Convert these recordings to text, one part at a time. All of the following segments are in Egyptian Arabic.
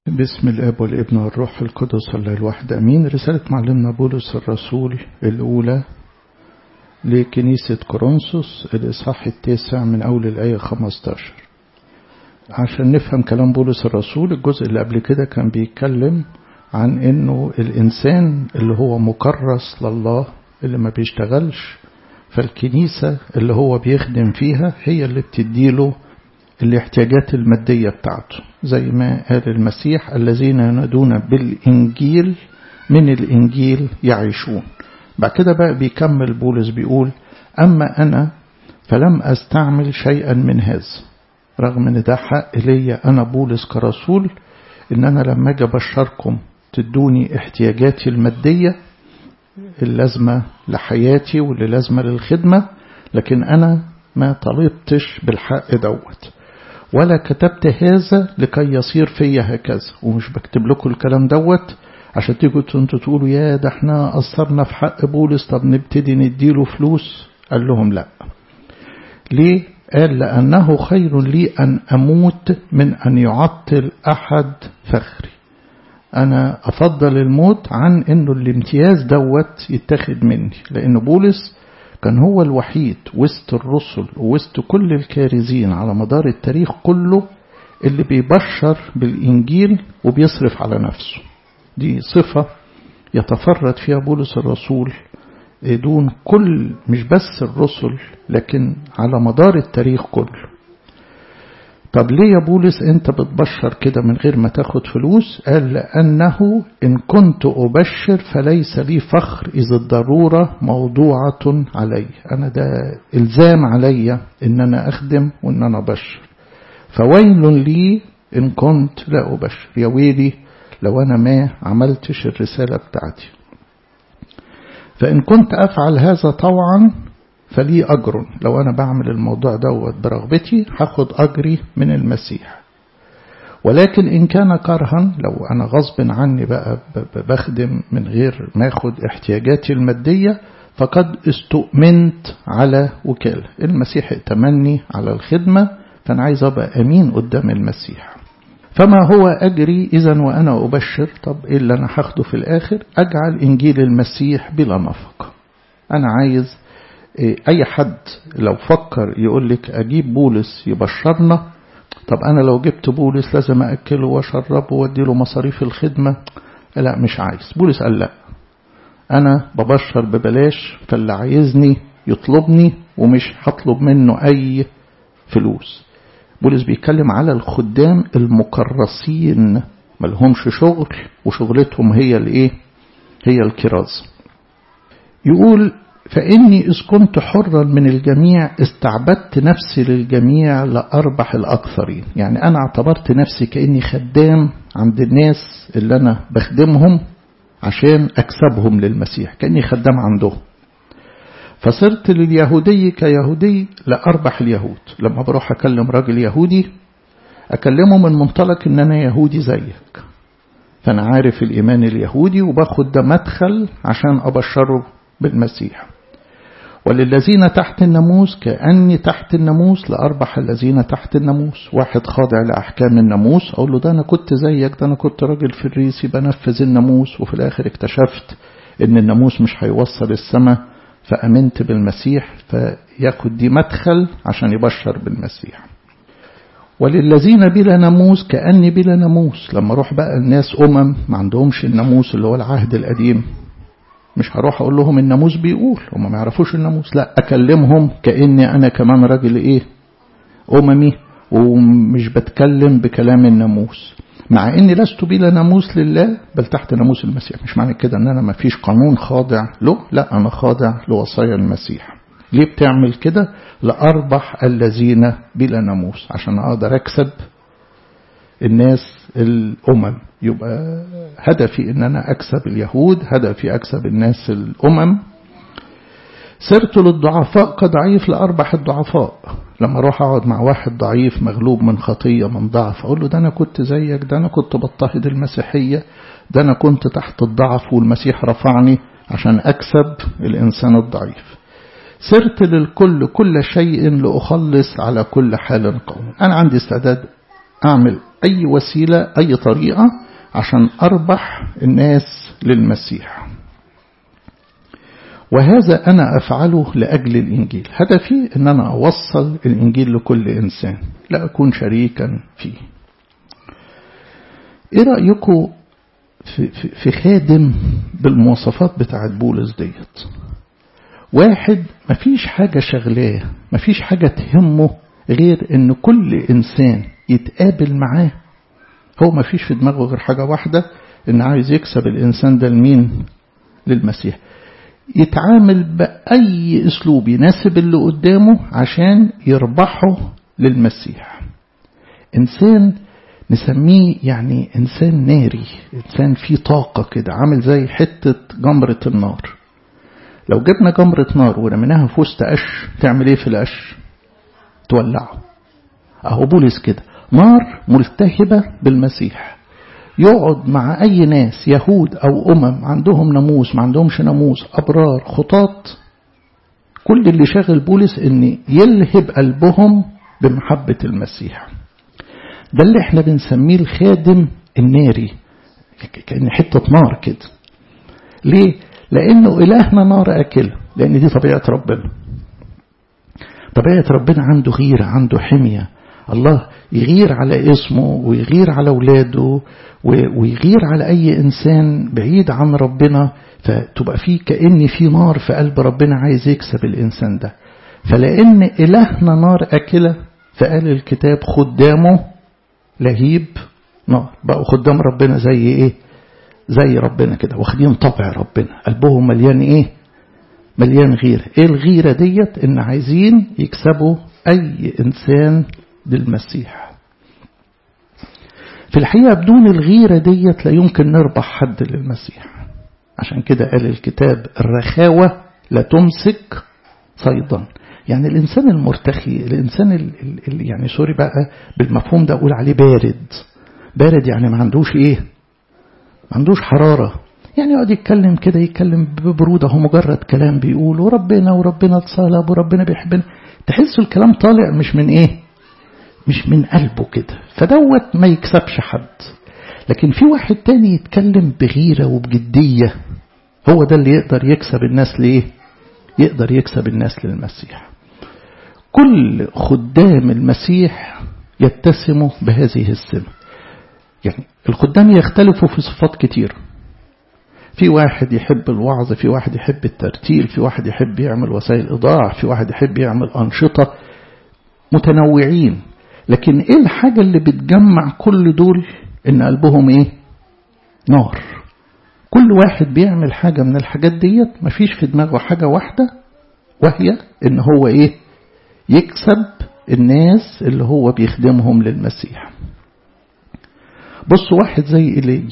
باسم الاب والابن والروح القدس الله الواحد امين رساله معلمنا بولس الرسول الاولى لكنيسه كورنثوس الاصحاح التاسع من اول الايه 15 عشان نفهم كلام بولس الرسول الجزء اللي قبل كده كان بيتكلم عن انه الانسان اللي هو مكرس لله اللي ما بيشتغلش فالكنيسه اللي هو بيخدم فيها هي اللي بتديله الاحتياجات المادية بتاعته زي ما قال المسيح الذين ينادون بالإنجيل من الإنجيل يعيشون بعد كده بقى بيكمل بولس بيقول أما أنا فلم أستعمل شيئا من هذا رغم أن ده حق ليا أنا بولس كرسول إن أنا لما أجي أبشركم تدوني احتياجاتي المادية اللازمة لحياتي واللي لازمة للخدمة لكن أنا ما طلبتش بالحق دوت ولا كتبت هذا لكي يصير فيا هكذا ومش بكتب لكم الكلام دوت عشان تيجوا انتوا تقولوا يا ده احنا قصرنا في حق بولس طب نبتدي نديله فلوس قال لهم لا ليه قال لأنه خير لي أن أموت من أن يعطل أحد فخري أنا أفضل الموت عن أنه الامتياز دوت يتاخد مني لأن بولس كان هو الوحيد وسط الرسل ووسط كل الكارزين على مدار التاريخ كله اللي بيبشر بالإنجيل وبيصرف على نفسه دي صفة يتفرد فيها بولس الرسول دون كل مش بس الرسل لكن على مدار التاريخ كله طب ليه يا بولس انت بتبشر كده من غير ما تاخد فلوس قال لأنه إن كنت أبشر فليس لي فخر إذ الضرورة موضوعة علي أنا ده إلزام علي إن أنا أخدم وإن أنا أبشر فويل لي إن كنت لا أبشر يا ويلي لو أنا ما عملتش الرسالة بتاعتي فإن كنت أفعل هذا طوعا فلي أجر لو أنا بعمل الموضوع دوت برغبتي هاخد أجري من المسيح ولكن إن كان كرها لو أنا غصب عني بقى بخدم من غير ما أخد احتياجاتي المادية فقد استؤمنت على وكالة المسيح ائتمني على الخدمة فأنا عايز أبقى أمين قدام المسيح فما هو أجري إذا وأنا أبشر طب إيه اللي أنا هاخده في الآخر أجعل إنجيل المسيح بلا نفقة أنا عايز أي حد لو فكر يقول لك أجيب بولس يبشرنا طب أنا لو جبت بولس لازم أكله وأشربه وأديله مصاريف الخدمة لا مش عايز بولس قال لا أنا ببشر ببلاش فاللي عايزني يطلبني ومش هطلب منه أي فلوس بولس بيتكلم على الخدام المكرسين ملهمش شغل وشغلتهم هي الايه هي الكراز يقول فإني إذ كنت حرا من الجميع استعبدت نفسي للجميع لأربح الأكثرين يعني أنا اعتبرت نفسي كأني خدام عند الناس اللي أنا بخدمهم عشان أكسبهم للمسيح كأني خدام عندهم فصرت لليهودي كيهودي لأربح اليهود لما بروح أكلم راجل يهودي أكلمه من منطلق إن أنا يهودي زيك فأنا عارف الإيمان اليهودي وباخد ده مدخل عشان أبشره بالمسيح وللذين تحت الناموس كأني تحت الناموس لأربح الذين تحت الناموس واحد خاضع لأحكام الناموس أقول له ده أنا كنت زيك ده أنا كنت راجل فريسي بنفذ الناموس وفي الآخر اكتشفت إن الناموس مش هيوصل السماء فأمنت بالمسيح فياخد دي مدخل عشان يبشر بالمسيح وللذين بلا ناموس كأني بلا ناموس لما اروح بقى الناس أمم ما عندهمش الناموس اللي هو العهد القديم مش هروح اقول لهم الناموس بيقول هم ما يعرفوش الناموس لا اكلمهم كاني انا كمان راجل ايه اممي ومش بتكلم بكلام الناموس مع اني لست بلا ناموس لله بل تحت ناموس المسيح مش معنى كده ان انا ما فيش قانون خاضع له لا انا خاضع لوصايا المسيح ليه بتعمل كده لاربح الذين بلا ناموس عشان اقدر اكسب الناس الامم يبقى هدفي ان انا اكسب اليهود هدفي اكسب الناس الامم سرت للضعفاء كضعيف لاربح الضعفاء لما اروح اقعد مع واحد ضعيف مغلوب من خطيه من ضعف اقول له ده انا كنت زيك ده انا كنت بضطهد المسيحيه ده انا كنت تحت الضعف والمسيح رفعني عشان اكسب الانسان الضعيف سرت للكل كل شيء لأخلص على كل حال قوم أنا عندي استعداد أعمل أي وسيلة أي طريقة عشان أربح الناس للمسيح وهذا أنا أفعله لأجل الإنجيل هدفي أن أنا أوصل الإنجيل لكل إنسان لا أكون شريكا فيه إيه رأيكم في, في, في خادم بالمواصفات بتاعت بولس ديت واحد مفيش حاجة شغلاه مفيش حاجة تهمه غير ان كل انسان يتقابل معاه هو مفيش في دماغه غير حاجة واحدة ان عايز يكسب الانسان ده لمين للمسيح يتعامل بأي اسلوب يناسب اللي قدامه عشان يربحه للمسيح انسان نسميه يعني انسان ناري انسان فيه طاقة كده عامل زي حتة جمرة النار لو جبنا جمرة نار ورميناها في وسط قش تعمل ايه في القش تولعه اهو بولس كده نار ملتهبة بالمسيح يقعد مع اي ناس يهود او امم عندهم ناموس ما عندهمش ناموس ابرار خطاط كل اللي شاغل بولس ان يلهب قلبهم بمحبة المسيح ده اللي احنا بنسميه الخادم الناري كأن حتة نار كده ليه لأنه إلهنا نار أكل لأن دي طبيعة ربنا طبيعة ربنا عنده غيرة عنده حمية الله يغير على اسمه ويغير على اولاده ويغير على أي إنسان بعيد عن ربنا فتبقى فيه كأن في نار في قلب ربنا عايز يكسب الإنسان ده فلأن إلهنا نار أكلة فقال الكتاب خدامه لهيب نار بقوا خدام ربنا زي ايه زي ربنا كده واخدين طبع ربنا قلبهم مليان ايه مليان غيرة ايه الغيرة ديت ان عايزين يكسبوا اي انسان للمسيح في الحقيقة بدون الغيرة ديت لا يمكن نربح حد للمسيح عشان كده قال الكتاب الرخاوة لا تمسك صيدا يعني الإنسان المرتخي الإنسان اللي يعني سوري بقى بالمفهوم ده أقول عليه بارد بارد يعني ما عندوش إيه ما عندوش حرارة يعني يقعد يتكلم كده يتكلم ببرودة هو مجرد كلام بيقول وربنا وربنا اتصالب وربنا بيحبنا تحس الكلام طالع مش من إيه مش من قلبه كده فدوت ما يكسبش حد لكن في واحد تاني يتكلم بغيرة وبجدية هو ده اللي يقدر يكسب الناس ليه يقدر يكسب الناس للمسيح كل خدام المسيح يتسموا بهذه السمة يعني الخدام يختلفوا في صفات كتير في واحد يحب الوعظ في واحد يحب الترتيل في واحد يحب يعمل وسائل إيضاح في واحد يحب يعمل أنشطة متنوعين لكن إيه الحاجة اللي بتجمع كل دول إن قلبهم إيه نار كل واحد بيعمل حاجة من الحاجات ديت مفيش في دماغه حاجة واحدة وهي إن هو إيه يكسب الناس اللي هو بيخدمهم للمسيح بص واحد زي إيليا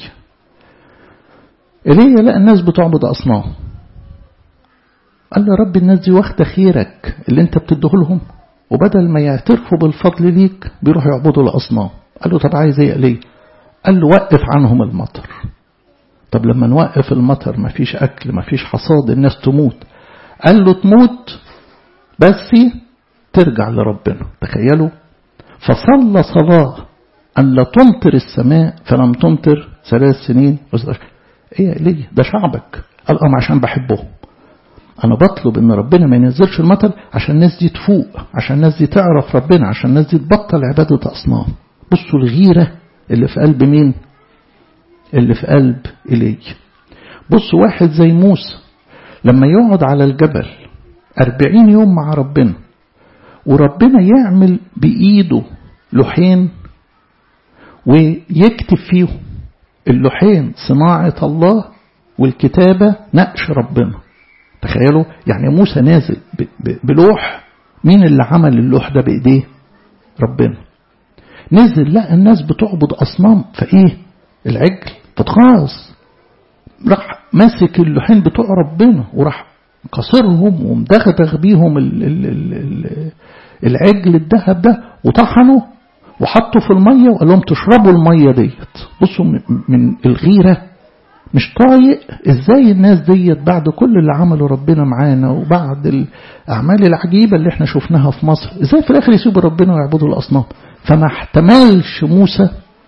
إيليا لقى الناس بتعبد أصنام قال له رب الناس دي واخدة خيرك اللي انت بتديه لهم وبدل ما يعترفوا بالفضل ليك بيروحوا يعبدوا الأصنام قال له طب عايز ايه إيليا قال له وقف عنهم المطر طب لما نوقف المطر مفيش أكل مفيش حصاد الناس تموت قال له تموت بس ترجع لربنا تخيلوا فصلى صلاة أن لا تمطر السماء فلم تمطر ثلاث سنين ايه ليه ده شعبك قال اه عشان بحبهم انا بطلب ان ربنا ما ينزلش المطر عشان الناس دي تفوق عشان الناس دي تعرف ربنا عشان الناس دي تبطل عبادة اصنام بصوا الغيرة اللي في قلب مين اللي في قلب إلي بصوا واحد زي موسى لما يقعد على الجبل أربعين يوم مع ربنا وربنا يعمل بإيده لوحين ويكتب فيهم اللوحين صناعة الله والكتابة نقش ربنا تخيلوا يعني موسى نازل بلوح مين اللي عمل اللوح ده بإيديه ربنا نزل لقى الناس بتعبد أصنام فإيه العجل فتخاص راح ماسك اللوحين بتوع ربنا وراح كسرهم ومدغدغ بيهم ال ال ال ال العجل الذهب ده وطحنه وحطه في المية وقال لهم تشربوا المية ديت بصوا من الغيرة مش طايق ازاي الناس ديت بعد كل اللي عمله ربنا معانا وبعد الاعمال العجيبة اللي احنا شفناها في مصر ازاي في الاخر يسيبوا ربنا ويعبدوا الاصنام فما احتملش موسى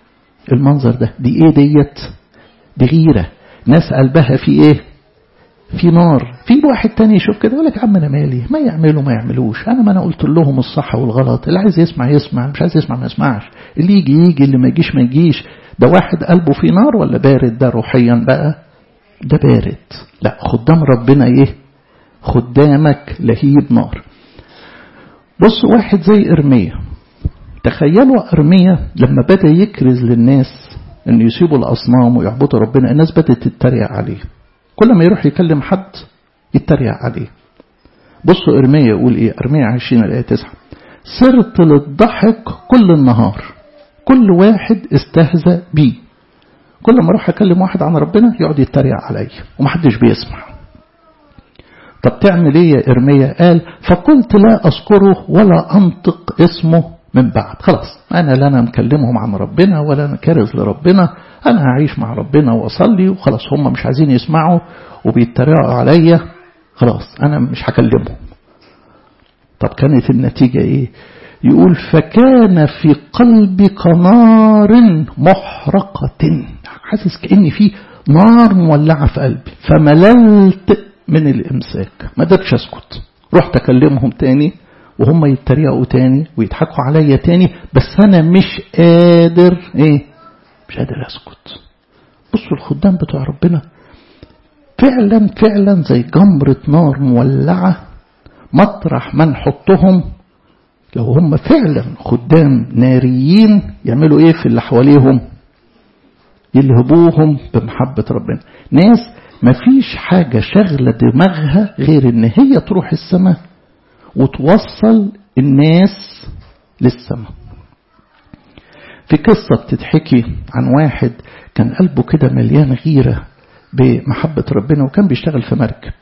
المنظر ده دي ايه ديت دي غيرة ناس قلبها في ايه في نار في واحد تاني يشوف كده يقول لك يا عم انا مالي ما يعملوا ما يعملوش انا ما انا قلت لهم الصح والغلط اللي عايز يسمع يسمع مش عايز يسمع ما يسمعش اللي يجي يجي اللي ما يجيش ما يجيش ده واحد قلبه في نار ولا بارد ده روحيا بقى ده بارد لا خدام ربنا ايه خدامك لهيب نار بص واحد زي ارميا تخيلوا ارميا لما بدا يكرز للناس ان يسيبوا الاصنام ويعبدوا ربنا الناس بدات تتريق عليه كل ما يروح يكلم حد يتريق عليه بصوا ارميا يقول ايه ارميا 20 الايه 9 صرت للضحك كل النهار كل واحد استهزأ بي كل ما اروح اكلم واحد عن ربنا يقعد يتريق عليا ومحدش بيسمع طب تعمل ايه يا ارميا قال فقلت لا اذكره ولا انطق اسمه من بعد خلاص انا لا انا مكلمهم عن ربنا ولا انا كارز لربنا انا هعيش مع ربنا واصلي وخلاص هم مش عايزين يسمعوا وبيتريقوا عليا خلاص انا مش هكلمهم طب كانت النتيجة ايه يقول فكان في قلبي كنار محرقة حاسس كأن في نار مولعة في قلبي فمللت من الإمساك ما قدرتش أسكت رحت أكلمهم تاني وهم يتريقوا تاني ويضحكوا عليا تاني بس أنا مش قادر إيه مش قادر أسكت بصوا الخدام بتوع ربنا فعلا فعلا زي جمرة نار مولعة مطرح ما نحطهم لو هم فعلا خدام ناريين يعملوا ايه في اللي حواليهم يلهبوهم بمحبة ربنا ناس مفيش حاجة شغلة دماغها غير ان هي تروح السماء وتوصل الناس للسماء في قصة بتتحكي عن واحد كان قلبه كده مليان غيرة بمحبة ربنا وكان بيشتغل في مركب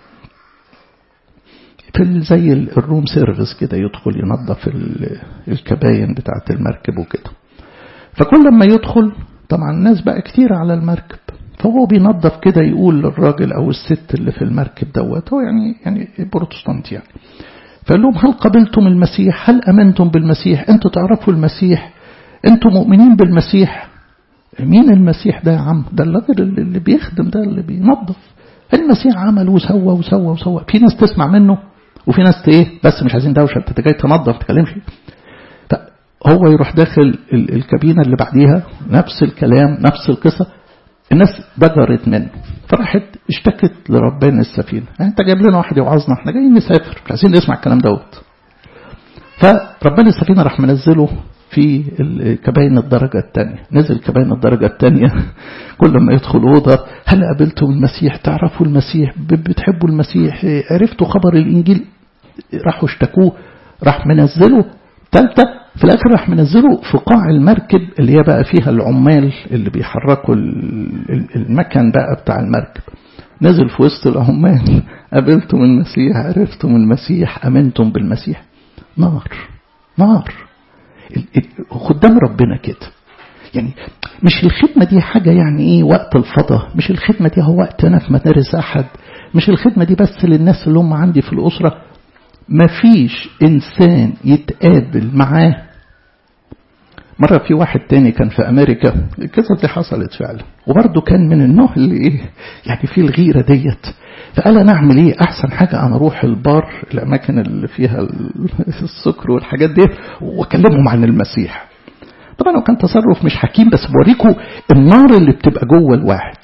في زي الروم سيرفيس كده يدخل ينظف الكباين بتاعة المركب وكده فكل ما يدخل طبعا الناس بقى كتير على المركب فهو بينظف كده يقول للراجل او الست اللي في المركب دوت هو يعني يعني بروتستانت يعني فقال لهم هل قبلتم المسيح هل امنتم بالمسيح انتوا تعرفوا المسيح انتوا مؤمنين بالمسيح مين المسيح ده يا عم ده الراجل اللي بيخدم ده اللي بينظف المسيح عمل وسوى وسوى وسوى في ناس تسمع منه وفي ناس ايه بس مش عايزين دوشه انت جاي تنظف ما تتكلمش هو يروح داخل الكابينه اللي بعديها نفس الكلام نفس القصه الناس ضجرت منه فراحت اشتكت لربنا السفينه انت جايب لنا واحد يوعظنا احنا جايين نسافر مش عايزين نسمع الكلام دوت فربنا السفينه راح منزله في كباين الدرجة الثانية نزل كباين الدرجة الثانية كل ما يدخل أوضة هل قابلتم المسيح تعرفوا المسيح بتحبوا المسيح عرفتوا خبر الإنجيل راحوا اشتكوه راح منزله ثالثة في الآخر راح منزله في قاع المركب اللي هي بقى فيها العمال اللي بيحركوا المكن بقى بتاع المركب نزل في وسط العمال قابلتم المسيح عرفتم المسيح أمنتم بالمسيح نار نار خدام ربنا كده يعني مش الخدمة دي حاجة يعني ايه وقت الفضاء مش الخدمة دي هو وقت انا في مدارس احد مش الخدمة دي بس للناس اللي هم عندي في الاسرة مفيش انسان يتقابل معاه مرة في واحد تاني كان في أمريكا القصة دي حصلت فعلا وبرضه كان من النوع اللي إيه يعني فيه الغيرة ديت فقال أنا أعمل إيه أحسن حاجة أنا أروح البار الأماكن اللي فيها السكر والحاجات دي وأكلمهم عن المسيح طبعا هو كان تصرف مش حكيم بس بوريكم النار اللي بتبقى جوه الواحد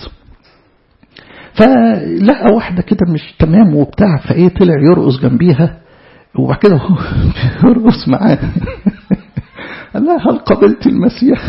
فلقى واحدة كده مش تمام وبتاع فايه طلع يرقص جنبيها وبعد كده هو يرقص معاه قال لها هل قبلت المسيح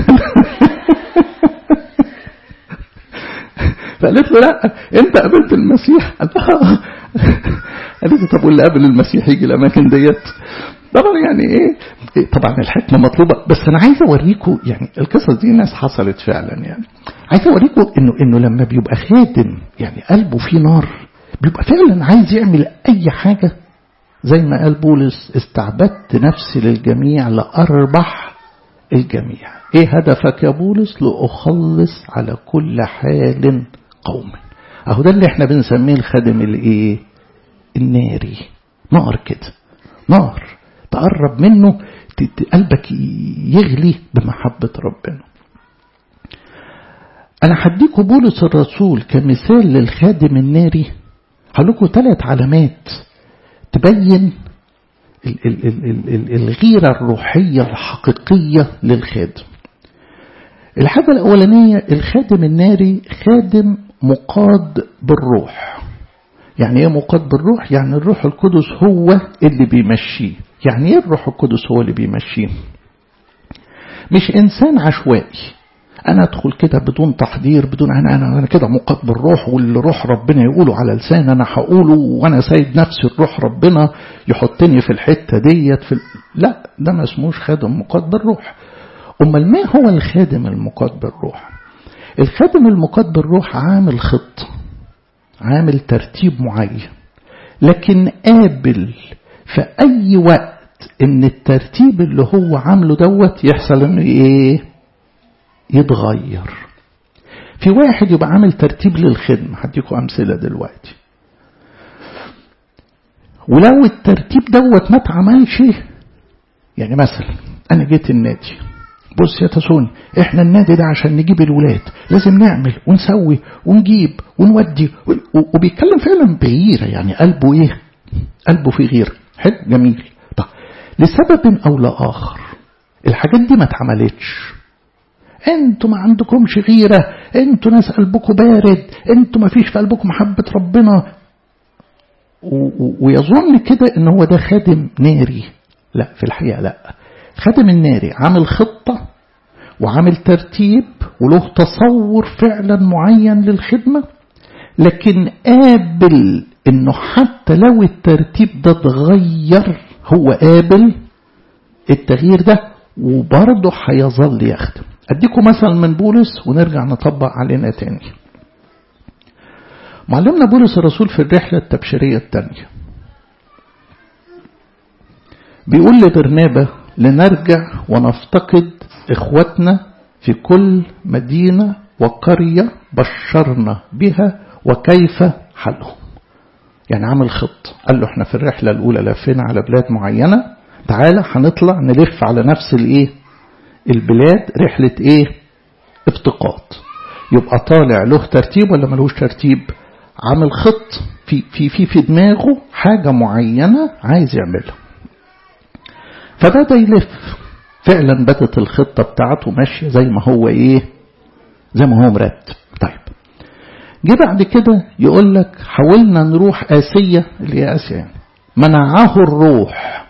فقالت له لا انت قابلت المسيح قال لها قالت له طب واللي قابل المسيح يجي الاماكن ديت طبعا يعني ايه طبعا الحكمه مطلوبه بس انا عايز اوريكم يعني القصص دي ناس حصلت فعلا يعني عايز اوريكم انه انه لما بيبقى خادم يعني قلبه فيه نار بيبقى فعلا عايز يعمل اي حاجه زي ما قال بولس استعبدت نفسي للجميع لاربح الجميع ايه هدفك يا بولس لاخلص على كل حال قوم اهو ده اللي احنا بنسميه الخادم الايه الناري نار كده نار تقرب منه قلبك يغلي بمحبة ربنا أنا هديكوا بولس الرسول كمثال للخادم الناري هقول ثلاث علامات تبين ال ال ال ال ال الغيرة الروحية الحقيقية للخادم الحاجة الأولانية الخادم الناري خادم مقاد بالروح يعني ايه مقاد بالروح يعني الروح القدس هو اللي بيمشيه يعني ايه الروح القدس هو اللي بيمشيه مش انسان عشوائي انا ادخل كده بدون تحضير بدون انا انا, أنا كده مقاد بالروح واللي روح ربنا يقوله على لسان انا هقوله وانا سايد نفسي الروح ربنا يحطني في الحته ديت في ال... لا ده ما اسموش خادم مقاد بالروح امال ما هو الخادم المقاد بالروح الخادم المقاد بالروح عامل خطه عامل ترتيب معين لكن قابل في اي وقت ان الترتيب اللي هو عامله دوت يحصل انه ايه يتغير في واحد يبقى عامل ترتيب للخدمة هديكم أمثلة دلوقتي ولو الترتيب دوت ما اتعملش يعني مثلا أنا جيت النادي بص يا تسوني احنا النادي ده عشان نجيب الولاد لازم نعمل ونسوي ونجيب ونودي وبيتكلم فعلا بغيرة يعني قلبه ايه قلبه في غيرة حلو جميل طب لسبب او لاخر الحاجات دي ما اتعملتش انتوا ما عندكمش غيرة انتوا ناس قلبكم بارد انتوا ما فيش في قلبكم محبة ربنا ويظن كده ان هو ده خادم ناري لا في الحقيقة لا خادم الناري عامل خطة وعامل ترتيب وله تصور فعلا معين للخدمة لكن قابل انه حتى لو الترتيب ده اتغير هو قابل التغيير ده وبرضه هيظل يخدم أديكم مثل من بولس ونرجع نطبق علينا تاني معلمنا بولس الرسول في الرحلة التبشيرية التانية بيقول لبرنابة لنرجع ونفتقد إخوتنا في كل مدينة وقرية بشرنا بها وكيف حالهم يعني عامل خط قال له احنا في الرحلة الأولى لفينا على بلاد معينة تعالى هنطلع نلف على نفس الايه البلاد رحلة ايه افتقاد يبقى طالع له ترتيب ولا ملوش ترتيب عامل خط في في في في دماغه حاجة معينة عايز يعملها فبدأ يلف فعلا بدت الخطة بتاعته ماشية زي ما هو ايه زي ما هو مرتب طيب جه بعد كده يقول لك حاولنا نروح آسيا اللي هي آسيا يعني منعه الروح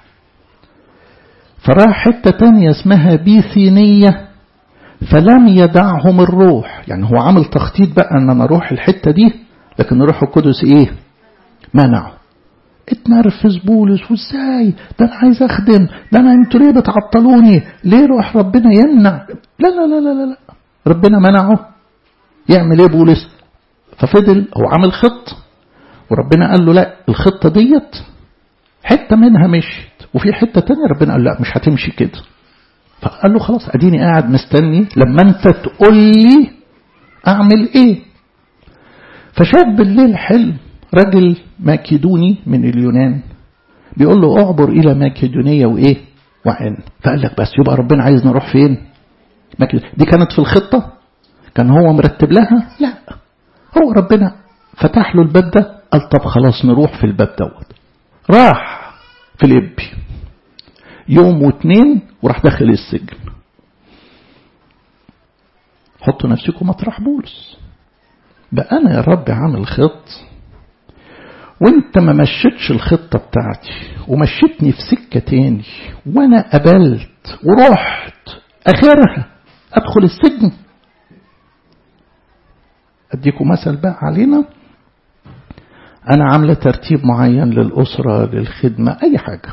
فراح حتة تانية اسمها بيثينية فلم يدعهم الروح يعني هو عامل تخطيط بقى ان انا اروح الحتة دي لكن الروح القدس ايه منعه اتنرفز بولس وازاي ده انا عايز اخدم ده انا انتوا ليه بتعطلوني ليه روح ربنا يمنع لا لا لا لا لا ربنا منعه يعمل ايه بولس ففضل هو عامل خط وربنا قال له لا الخطة ديت حتة منها مشيت وفي حتة تانية ربنا قال لا مش هتمشي كده فقال له خلاص اديني قاعد مستني لما انت تقول لي اعمل ايه فشاف بالليل حلم رجل ماكيدوني من اليونان بيقول له اعبر الى ماكيدونية وايه وعن فقال لك بس يبقى ربنا عايز نروح فين دي كانت في الخطة كان هو مرتب لها لا هو ربنا فتح له الباب ده قال طب خلاص نروح في الباب دوت راح في الإبي يوم واثنين وراح داخل السجن حطوا نفسكم مطرح بولس بقى أنا يا رب عامل خط وانت ما مشيتش الخطة بتاعتي ومشيتني في سكة تاني وانا قبلت ورحت اخرها ادخل السجن اديكم مثل بقى علينا انا عاملة ترتيب معين للأسرة للخدمة اي حاجة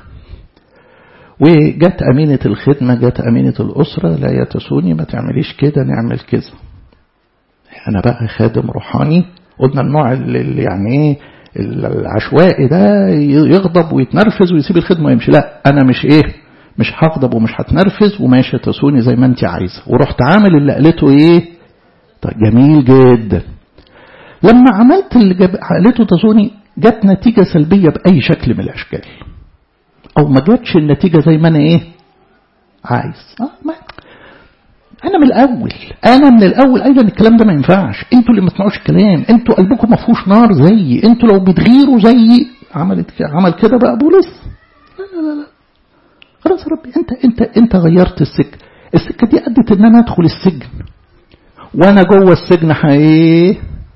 وجت أمينة الخدمة جت أمينة الأسرة لا يتسوني ما تعمليش كده نعمل كذا أنا بقى خادم روحاني قلنا النوع اللي يعني إيه العشوائي ده يغضب ويتنرفز ويسيب الخدمة ويمشي لا أنا مش إيه مش هغضب ومش هتنرفز وماشي تسوني زي ما أنت عايزة ورحت عامل اللي قالته إيه طيب جميل جدا لما عملت اللي قالته تسوني جت نتيجة سلبية بأي شكل من الأشكال أو ما جاتش النتيجة زي ما أنا إيه عايز آه ما انا من الاول انا من الاول ايضا الكلام ده ما ينفعش انتوا اللي ما تسمعوش الكلام انتوا قلبكم ما فيهوش نار زيي انتوا لو بتغيروا زيي عملت كده عمل كده بقى بولس لا لا لا لا خلاص يا ربي انت انت انت غيرت السكه السكه دي ادت ان انا ادخل السجن وانا جوه السجن ايه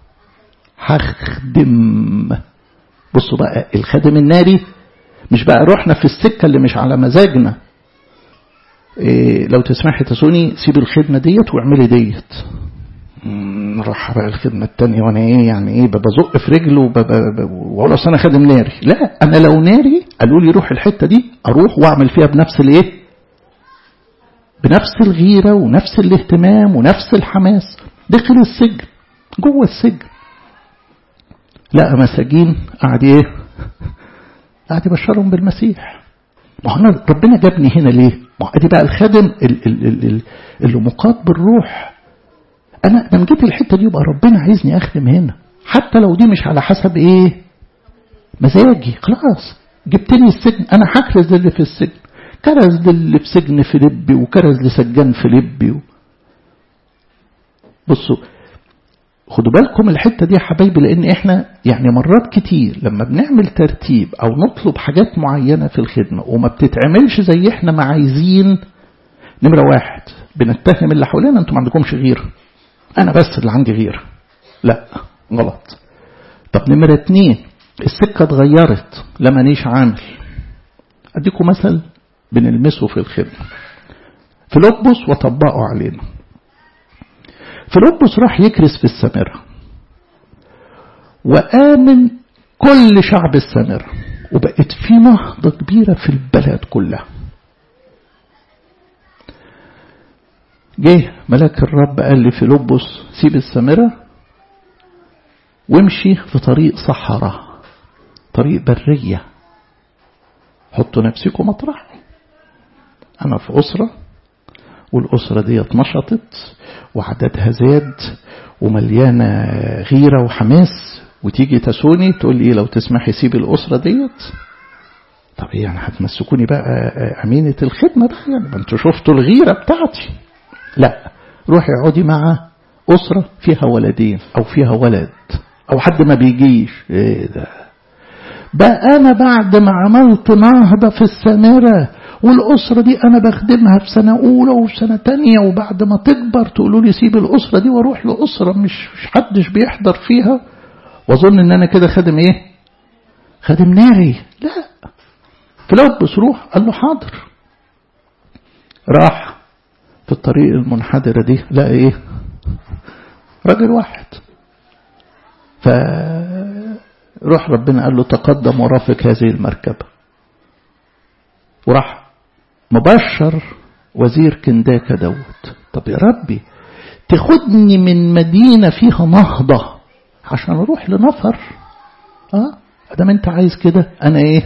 هخدم بصوا بقى الخادم الناري مش بقى رحنا في السكه اللي مش على مزاجنا إيه لو تسمحي تسوني سيب الخدمة ديت واعملي ديت نروح بقى الخدمة التانية وانا ايه يعني ايه بزق في رجله واقول اصل انا خادم ناري لا انا لو ناري قالوا لي روح الحتة دي اروح واعمل فيها بنفس الايه بنفس الغيرة ونفس الاهتمام ونفس الحماس داخل السجن جوه السجن لا مساجين قاعد ايه قاعد يبشرهم بالمسيح ما هو ربنا جابني هنا ليه ما ادي بقى الخادم اللي مقاد بالروح انا لما جيت الحته دي يبقى ربنا عايزني اخدم هنا حتى لو دي مش على حسب ايه مزاجي خلاص جبتني السجن انا هكرز اللي في السجن كرز للي في سجن فيليبي وكرز لسجان فيليبي و... بصوا خدوا بالكم الحتة دي يا حبايبي لأن إحنا يعني مرات كتير لما بنعمل ترتيب أو نطلب حاجات معينة في الخدمة وما بتتعملش زي إحنا ما عايزين نمرة واحد بنتهم اللي حوالينا أنتم ما عندكمش غير أنا بس اللي عندي غير لا غلط طب نمرة اتنين السكة اتغيرت لما نيش عامل أديكم مثل بنلمسه في الخدمة فيلبس وطبقوا علينا فيلبس راح يكرس في السامرة وآمن كل شعب السامرة وبقت في نهضة كبيرة في البلد كلها جه ملاك الرب قال لفيلبس سيب السامرة وامشي في طريق صحراء طريق برية حطوا نفسكم مطرحي أنا في أسرة والأسرة دي اتنشطت وعددها زاد ومليانة غيرة وحماس وتيجي تسوني تقول لي لو تسمحي سيب الأسرة ديت طب يعني هتمسكوني بقى أمينة الخدمة بقى يعني ما انتوا شفتوا الغيرة بتاعتي لا روحي اقعدي مع أسرة فيها ولدين أو فيها ولد أو حد ما بيجيش ايه ده بقى أنا بعد ما عملت نهضة في السامرة والأسرة دي أنا بخدمها في سنة أولى وفي سنة تانية وبعد ما تكبر تقولوا لي سيب الأسرة دي واروح لأسرة مش مش حدش بيحضر فيها وأظن إن أنا كده خادم إيه؟ خادم ناري لا فلبس روح قال له حاضر راح في الطريق المنحدرة دي لقى إيه؟ راجل واحد فروح ربنا قال له تقدم ورافق هذه المركبة وراح مبشر وزير كنداكا دوت طب يا ربي تاخدني من مدينة فيها نهضة عشان اروح لنفر اه ادام انت عايز كده انا ايه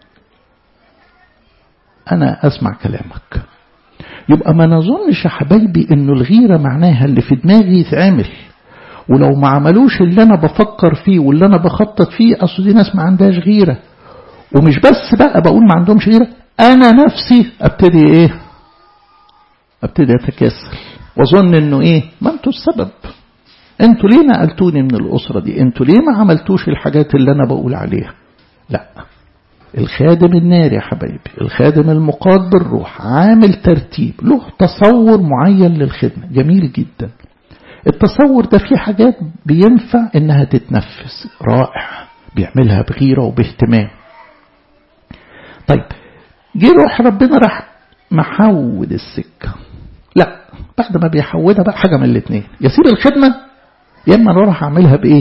انا اسمع كلامك يبقى ما نظنش يا حبايبي انه الغيرة معناها اللي في دماغي يتعمل ولو ما عملوش اللي انا بفكر فيه واللي انا بخطط فيه اصل دي ناس ما عندهاش غيرة ومش بس بقى بقول ما عندهمش غيرة انا نفسي ابتدي ايه ابتدي اتكاسل واظن انه ايه ما انتوا السبب انتوا ليه نقلتوني من الاسره دي انتوا ليه ما عملتوش الحاجات اللي انا بقول عليها لا الخادم الناري يا حبايبي الخادم المقاد بالروح عامل ترتيب له تصور معين للخدمة جميل جدا التصور ده فيه حاجات بينفع انها تتنفس رائع بيعملها بغيرة وباهتمام طيب جه روح ربنا راح محود السكة لا بعد ما بيحودها بقى حاجة من الاثنين يسير الخدمة يا اما انا راح اعملها بايه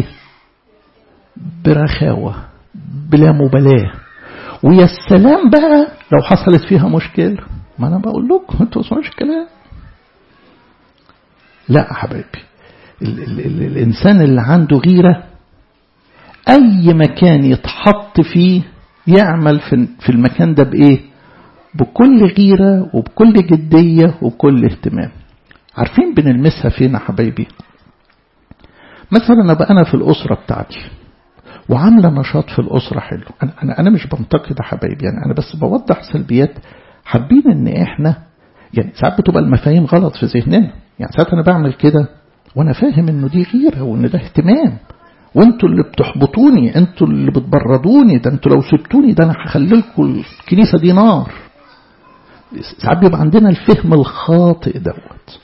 برخاوة بلا مبالاة ويا السلام بقى لو حصلت فيها مشكلة ما انا بقول لكم انتوا ما الكلام لا يا حبايبي ال ال ال الانسان اللي عنده غيرة اي مكان يتحط فيه يعمل في, في المكان ده بايه بكل غيرة وبكل جدية وبكل اهتمام عارفين بنلمسها فين يا حبايبي مثلا ابقى انا في الاسرة بتاعتي وعامله نشاط في الاسره حلو انا انا انا مش بنتقد يا حبايبي يعني انا بس بوضح سلبيات حابين ان احنا يعني ساعات بتبقى المفاهيم غلط في ذهننا يعني ساعات أنا بعمل كده وأنا فاهم إنه دي غيرة وإن ده اهتمام وانتوا اللي بتحبطوني انتوا اللي بتبردوني ده انتوا لو سبتوني ده انا هخلي لكم الكنيسه دي نار ساعات بيبقى عندنا الفهم الخاطئ دوت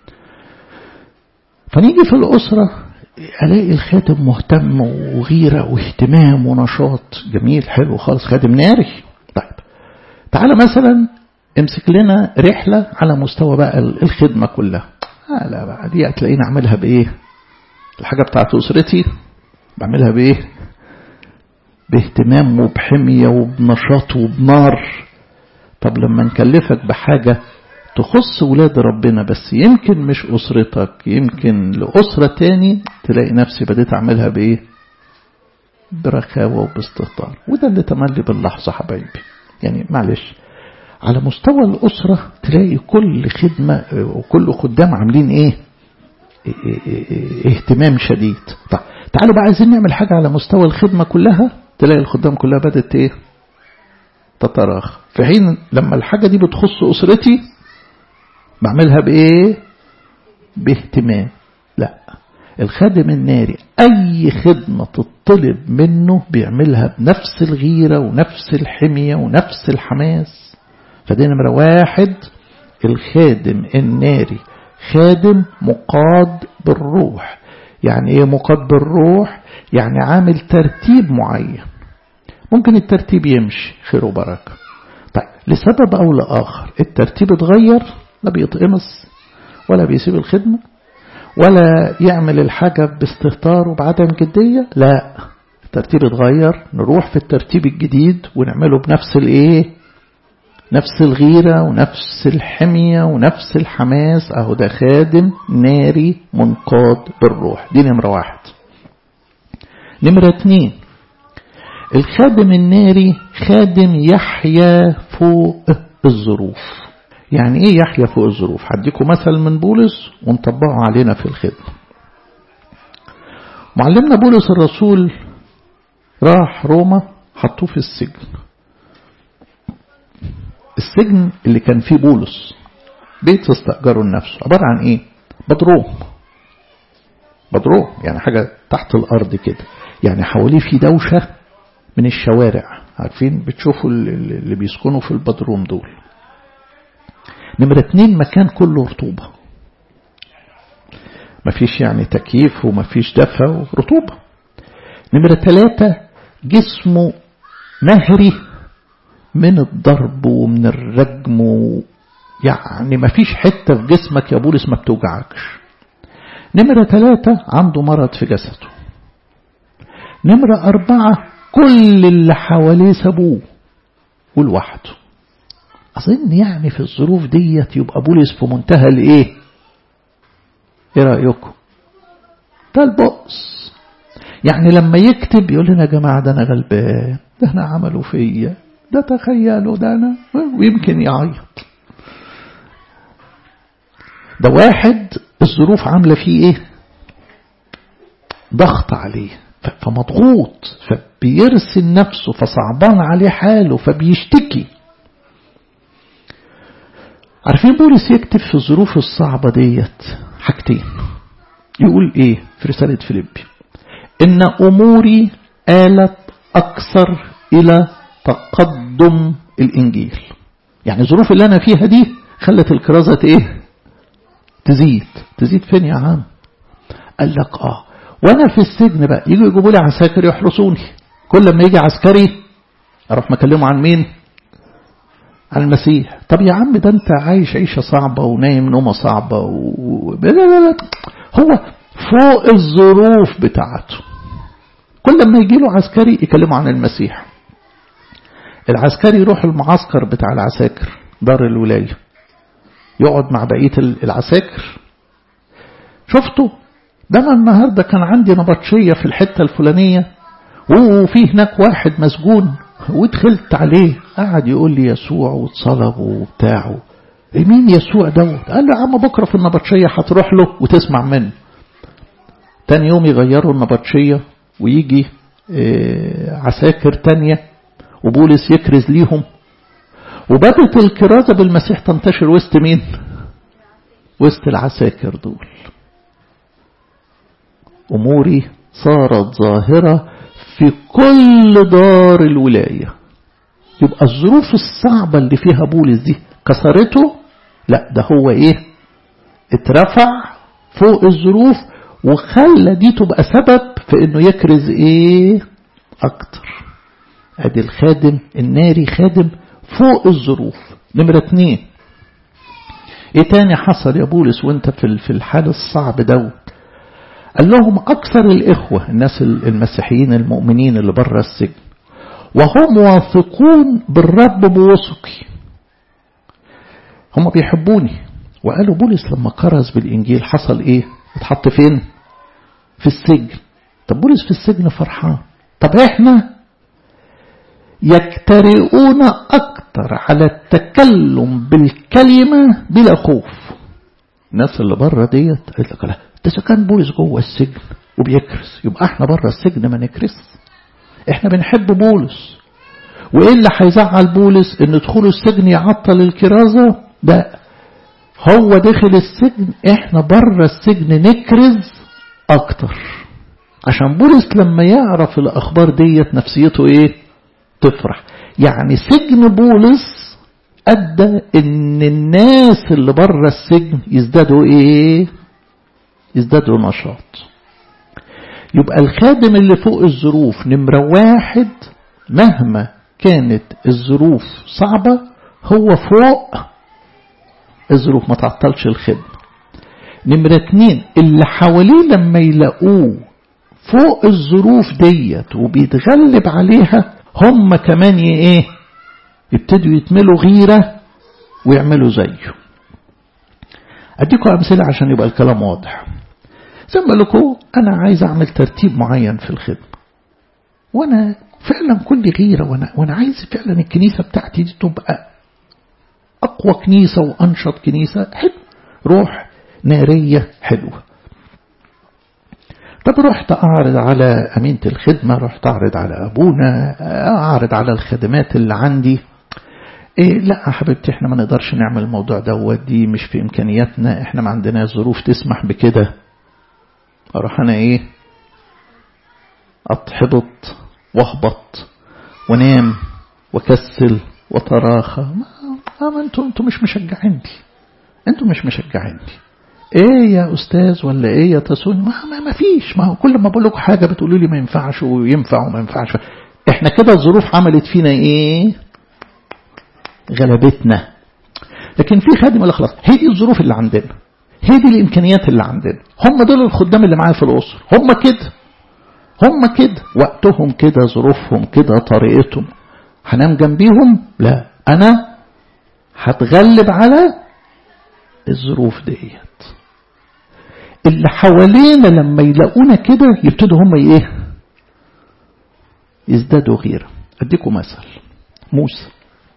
فنيجي في الاسره الاقي الخادم مهتم وغيره واهتمام ونشاط جميل حلو خالص خادم ناري طيب تعالى مثلا امسك لنا رحله على مستوى بقى الخدمه كلها آه لا بقى دي هتلاقيني اعملها بايه الحاجه بتاعت اسرتي بعملها بايه باهتمام وبحمية وبنشاط وبنار طب لما نكلفك بحاجة تخص ولاد ربنا بس يمكن مش أسرتك يمكن لأسرة تاني تلاقي نفسي بديت أعملها بإيه برخاوة وباستهتار وده اللي تملي باللحظة حبايبي يعني معلش على مستوى الأسرة تلاقي كل خدمة وكل خدام عاملين إيه اهتمام شديد طيب تعالوا بقى عايزين نعمل حاجة على مستوى الخدمة كلها تلاقي الخدام كلها بدأت ايه تتراخ في حين لما الحاجة دي بتخص أسرتي بعملها بإيه باهتمام لا الخادم الناري أي خدمة تطلب منه بيعملها بنفس الغيرة ونفس الحمية ونفس الحماس فدي نمرة واحد الخادم الناري خادم مقاد بالروح يعني ايه مقاد بالروح يعني عامل ترتيب معين ممكن الترتيب يمشي خير وبركة طيب لسبب أو لآخر الترتيب اتغير لا بيتقمص ولا بيسيب الخدمة ولا يعمل الحاجة باستهتار وبعدم جدية لا الترتيب اتغير نروح في الترتيب الجديد ونعمله بنفس الايه نفس الغيرة ونفس الحمية ونفس الحماس اهو ده خادم ناري منقاد بالروح دي نمرة واحد نمرة اتنين الخادم الناري خادم يحيا فوق الظروف يعني ايه يحيا فوق الظروف هديكم مثل من بولس ونطبقه علينا في الخدمة معلمنا بولس الرسول راح روما حطوه في السجن السجن اللي كان فيه بولس بيت استأجره لنفسه عبارة عن ايه بدروم بدروم يعني حاجة تحت الأرض كده يعني حواليه في دوشة من الشوارع عارفين بتشوفوا اللي بيسكنوا في البدروم دول نمرة اتنين مكان كله رطوبة مفيش يعني تكييف ومفيش دفى ورطوبة نمرة ثلاثة جسمه مهري من الضرب ومن الرجم يعني مفيش حتة في جسمك يا بولس ما بتوجعكش نمرة ثلاثة عنده مرض في جسده نمرة أربعة كل اللي حواليه سابوه ولوحده أظن يعني في الظروف ديت يبقى بولس في منتهى الإيه إيه رأيكم ده البؤس يعني لما يكتب يقول لنا يا جماعة ده أنا غلبان ده احنا عملوا فيا ده تخيلوا ده أنا ويمكن يعيط ده واحد الظروف عاملة فيه إيه ضغط عليه فمضغوط فبيرسل نفسه فصعبان عليه حاله فبيشتكي عارفين بولس يكتب في الظروف الصعبة ديت حاجتين يقول ايه في رسالة فيليبي ان اموري آلت اكثر الى تقدم الانجيل يعني الظروف اللي انا فيها دي خلت الكرازة ايه تزيد تزيد فين يا عم قال لك اه وانا في السجن بقى يجوا يجيبوا لي عساكر يحرسوني كل ما يجي عسكري اروح مكلمه عن مين عن المسيح طب يا عم ده انت عايش عيشة صعبة ونايم نومة صعبة و... لا لا لا هو فوق الظروف بتاعته كل ما يجي له عسكري يكلمه عن المسيح العسكري يروح المعسكر بتاع العساكر دار الولاية يقعد مع بقية العساكر شفتوا ده انا النهارده كان عندي نبطشيه في الحته الفلانيه وفي هناك واحد مسجون ودخلت عليه قعد يقول لي يسوع واتصلب وبتاعه مين يسوع دوت قال له يا عم بكره في النبطشيه هتروح له وتسمع منه تاني يوم يغيروا النبطشيه ويجي عساكر تانية وبولس يكرز ليهم وبدت الكرازة بالمسيح تنتشر وسط مين وسط العساكر دول أموري صارت ظاهرة في كل دار الولاية يبقى الظروف الصعبة اللي فيها بولس دي كسرته لا ده هو ايه اترفع فوق الظروف وخلى دي تبقى سبب في انه يكرز ايه اكتر ادي الخادم الناري خادم فوق الظروف نمرة اتنين ايه تاني حصل يا بولس وانت في في الحال الصعب دوت قال لهم اكثر الاخوة الناس المسيحيين المؤمنين اللي بره السجن وهم واثقون بالرب بوثقي هم بيحبوني وقالوا بولس لما كرز بالإنجيل حصل إيه اتحط فين في السجن طب بولس في السجن فرحان طب إحنا يجترئون أكتر على التكلم بالكلمة بلا خوف الناس اللي بره ديت قالت لك لا ده كان بولس جوه السجن وبيكرس يبقى احنا بره السجن ما نكرس احنا بنحب بولس وايه اللي هيزعل بولس ان دخوله السجن يعطل الكرازة ده هو داخل السجن احنا بره السجن نكرز اكتر عشان بولس لما يعرف الاخبار ديت نفسيته ايه تفرح يعني سجن بولس ادى ان الناس اللي بره السجن يزدادوا ايه يزدادوا نشاط يبقى الخادم اللي فوق الظروف نمرة واحد مهما كانت الظروف صعبة هو فوق الظروف ما تعطلش الخدمة نمرة اتنين اللي حواليه لما يلاقوه فوق الظروف ديت وبيتغلب عليها هم كمان ايه يبتدوا يتملوا غيرة ويعملوا زيه اديكم امثلة عشان يبقى الكلام واضح زي ما لكم أنا عايز أعمل ترتيب معين في الخدمة وأنا فعلا كل غيرة وأنا, وأنا عايز فعلا الكنيسة بتاعتي دي تبقى أقوى كنيسة وأنشط كنيسة حلو روح نارية حلوة طب رحت أعرض على أمينة الخدمة رحت أعرض على أبونا أعرض على الخدمات اللي عندي إيه لا حبيبتي احنا ما نقدرش نعمل الموضوع دوت دي مش في إمكانياتنا احنا ما عندناش ظروف تسمح بكده اروح انا ايه اتحبط واهبط ونام وكسل وتراخى ما, ما انتوا انتوا مش مشجعيني انتوا مش مشجعيني ايه يا استاذ ولا ايه يا تسوني ما, ما, ما فيش ما هو كل ما بقول لكم حاجه بتقولوا لي ما ينفعش وينفع وما ينفعش احنا كده الظروف عملت فينا ايه غلبتنا لكن في خادم قال خلاص هي دي الظروف اللي عندنا هي دي الإمكانيات اللي عندنا هم دول الخدام اللي معايا في الأسر هم كده هم كده وقتهم كده ظروفهم كده طريقتهم هنام جنبيهم لا أنا هتغلب على الظروف ديت اللي حوالينا لما يلاقونا كده يبتدوا هم ايه يزدادوا غيرة اديكم مثل موسى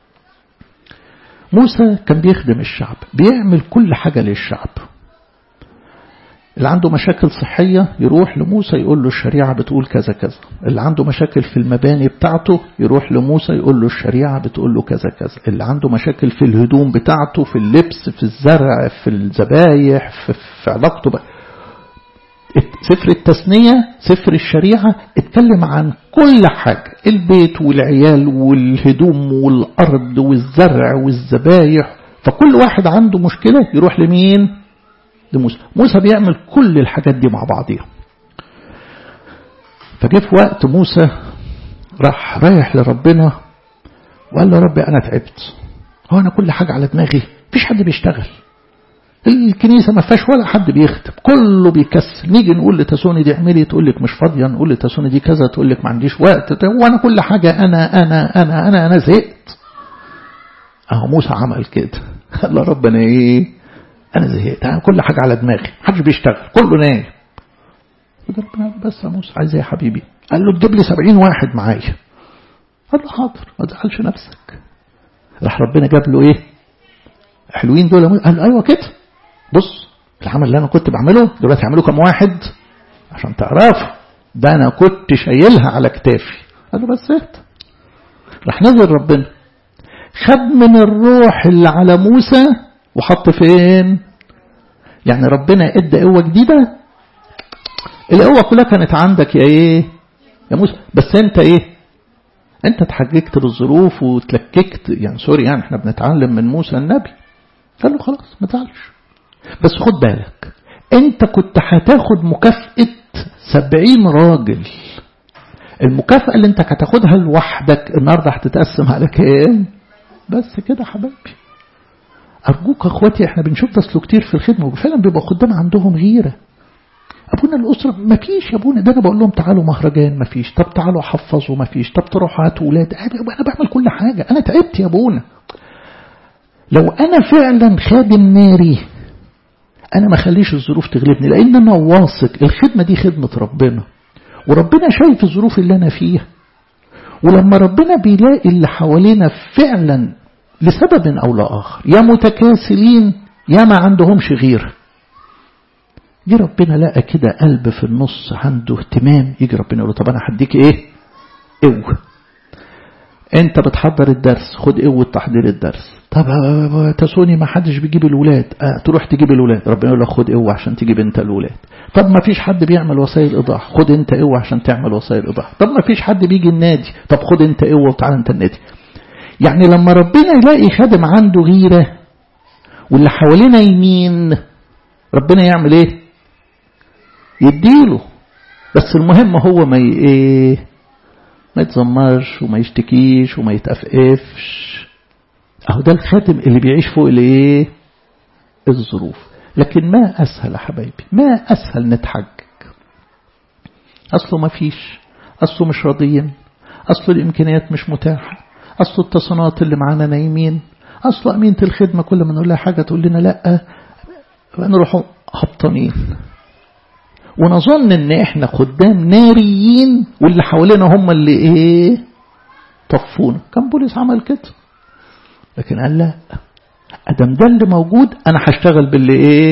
موسى كان بيخدم الشعب بيعمل كل حاجة للشعب اللي عنده مشاكل صحية يروح لموسى يقول له الشريعة بتقول كذا كذا اللي عنده مشاكل في المباني بتاعته يروح لموسى يقول له الشريعة بتقول له كذا كذا اللي عنده مشاكل في الهدوم بتاعته في اللبس في الزرع في الذبايح في, في علاقته بقى. سفر التثنية سفر الشريعة اتكلم عن كل حاجة البيت والعيال والهدوم والأرض والزرع والذبايح فكل واحد عنده مشكلة يروح لمين لموسى موسى بيعمل كل الحاجات دي مع بعضيها فجه في وقت موسى راح رايح لربنا وقال له يا ربي أنا تعبت هو أنا كل حاجة على دماغي مفيش حد بيشتغل الكنيسة ما فيهاش ولا حد بيخدم كله بيكسل نيجي نقول لتسوني دي اعملي تقول لك مش فاضية نقول لتسوني دي كذا تقول لك ما عنديش وقت وانا كل حاجة انا انا انا انا انا زهقت اهو موسى عمل كده قال له ربنا ايه انا زهقت أنا كل حاجة على دماغي محدش بيشتغل كله نايم ربنا بس يا موسى عايز ايه يا حبيبي قال له تجيب لي سبعين واحد معايا قال له حاضر ما تزعلش نفسك راح ربنا جاب له ايه حلوين دول قال له ايوه كده بص العمل اللي انا كنت بعمله دلوقتي هعمله كم واحد عشان تعرفوا ده انا كنت شايلها على كتافي قال له بس اهت راح نزل ربنا خد من الروح اللي على موسى وحط فين يعني ربنا ادى قوة جديدة القوة كلها كانت عندك يا ايه يا موسى بس انت ايه انت اتحججت بالظروف وتلككت يعني سوري يعني احنا بنتعلم من موسى النبي قال له خلاص ما تزعلش بس خد بالك انت كنت هتاخد مكافأة سبعين راجل المكافأة اللي انت هتاخدها لوحدك النهاردة هتتقسم على كام بس كده حبايبي أرجوك أخواتي احنا بنشوف ده كتير في الخدمة وفعلا بيبقى خدام عندهم غيرة أبونا الأسرة ما فيش يا أبونا ده أنا بقول لهم تعالوا مهرجان ما فيش طب تعالوا حفظوا ما فيش طب تروحوا هاتوا ولاد أنا بعمل كل حاجة أنا تعبت يا أبونا لو أنا فعلا خادم ناري أنا ما خليش الظروف تغلبني لأن أنا واثق الخدمة دي خدمة ربنا وربنا شايف الظروف اللي أنا فيها ولما ربنا بيلاقي اللي حوالينا فعلا لسبب أو لآخر يا متكاسلين يا ما عندهمش غير يجي ربنا لقى كده قلب في النص عنده اهتمام يجي ربنا يقول له طب أنا هديك إيه قوة انت بتحضر الدرس خد قوة تحضير الدرس طب تسوني ما حدش بيجيب الولاد اه تروح تجيب الولاد ربنا يقول لك خد قوة عشان تجيب انت الولاد طب ما فيش حد بيعمل وسائل ايضاح خد انت قوة عشان تعمل وسائل ايضاح طب ما فيش حد بيجي النادي طب خد انت قوة وتعالى انت النادي يعني لما ربنا يلاقي خادم عنده غيرة واللي حوالينا يمين ربنا يعمل ايه يديله بس المهم هو ما ايه ما يتذمرش وما يشتكيش وما يتأفقفش اهو ده الخاتم اللي بيعيش فوق الايه الظروف لكن ما اسهل يا حبايبي ما اسهل نتحجج اصله ما فيش اصله مش راضيين اصله الامكانيات مش متاحه اصله التصنيعات اللي معانا نايمين اصله امينه الخدمه كل ما نقول لها حاجه تقول لنا لا نروح هبطانين ونظن ان احنا خدام ناريين واللي حوالينا هم اللي ايه طفونا كان بوليس عمل كده لكن قال لا ادم ده اللي موجود انا هشتغل باللي ايه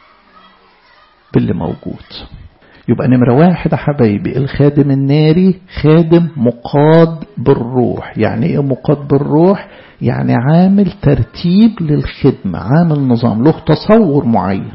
باللي موجود يبقى نمرة واحد يا حبايبي الخادم الناري خادم مقاد بالروح يعني ايه مقاد بالروح يعني عامل ترتيب للخدمة عامل نظام له تصور معين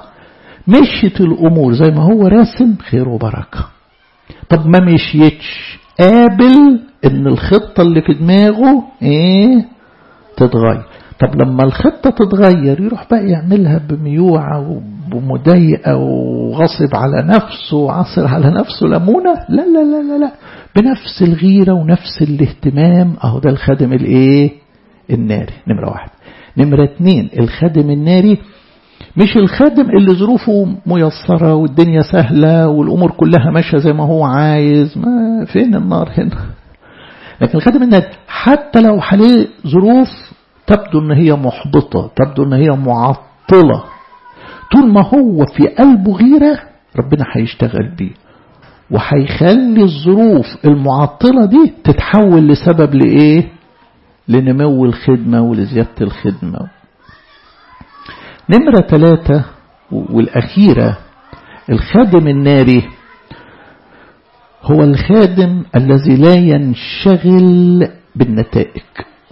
مشيت الأمور زي ما هو راسم خير وبركة طب ما مشيتش قابل ان الخطة اللي في دماغه ايه تتغير طب لما الخطة تتغير يروح بقى يعملها بميوعة ومضايقة وغصب على نفسه وعصر على نفسه لمونة لا لا لا لا لا بنفس الغيرة ونفس الاهتمام اهو ده الخادم الايه الناري نمرة واحد نمرة اتنين الخادم الناري مش الخادم اللي ظروفه ميسرة والدنيا سهلة والأمور كلها ماشية زي ما هو عايز ما فين النار هنا لكن الخادم الناري حتى لو عليه ظروف تبدو ان هي محبطة تبدو ان هي معطلة طول ما هو في قلبه غيرة ربنا هيشتغل بيه وهيخلي الظروف المعطلة دي تتحول لسبب لإيه لنمو الخدمة ولزيادة الخدمة نمرة ثلاثة والأخيرة الخادم الناري هو الخادم الذي لا ينشغل بالنتائج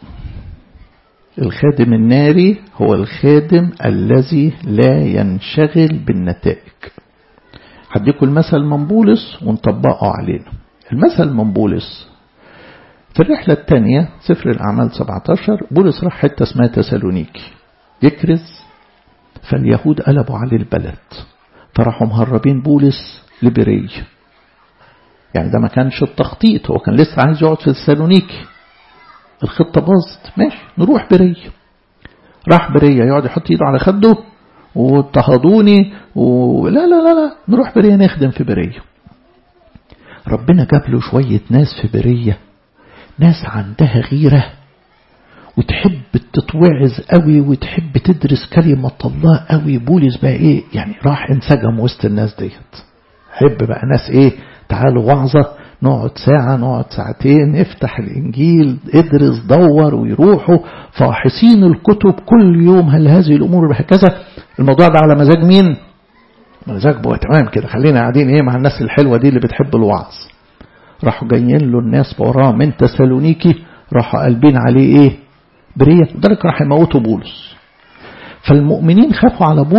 الخادم الناري هو الخادم الذي لا ينشغل بالنتائج هديكم المثل من بولس ونطبقه علينا المثل من بولس في الرحلة الثانية سفر الأعمال 17 بولس راح حتة اسمها تسالونيكي يكرز فاليهود قلبوا عليه البلد فراحوا مهربين بولس لبري يعني ده ما كانش التخطيط هو كان لسه عايز يقعد في تسالونيكي الخطة باظت ماشي نروح برية راح برية يقعد يحط ايده على خده واضطهدوني ولا لا لا لا نروح برية نخدم في برية ربنا جاب له شوية ناس في برية ناس عندها غيرة وتحب تتوعظ قوي وتحب تدرس كلمة الله قوي بولس بقى ايه يعني راح انسجم وسط الناس ديت حب بقى ناس ايه تعالوا وعظة نقعد ساعة نقعد ساعتين نفتح الإنجيل ادرس دور ويروحوا فاحصين الكتب كل يوم هل هذه الأمور هكذا الموضوع ده على مزاج مين مزاج بقى تمام كده خلينا قاعدين ايه مع الناس الحلوة دي اللي بتحب الوعظ راحوا جايين له الناس وراه من تسالونيكي راحوا قلبين عليه ايه برية لذلك راح يموتوا بولس فالمؤمنين خافوا على بولس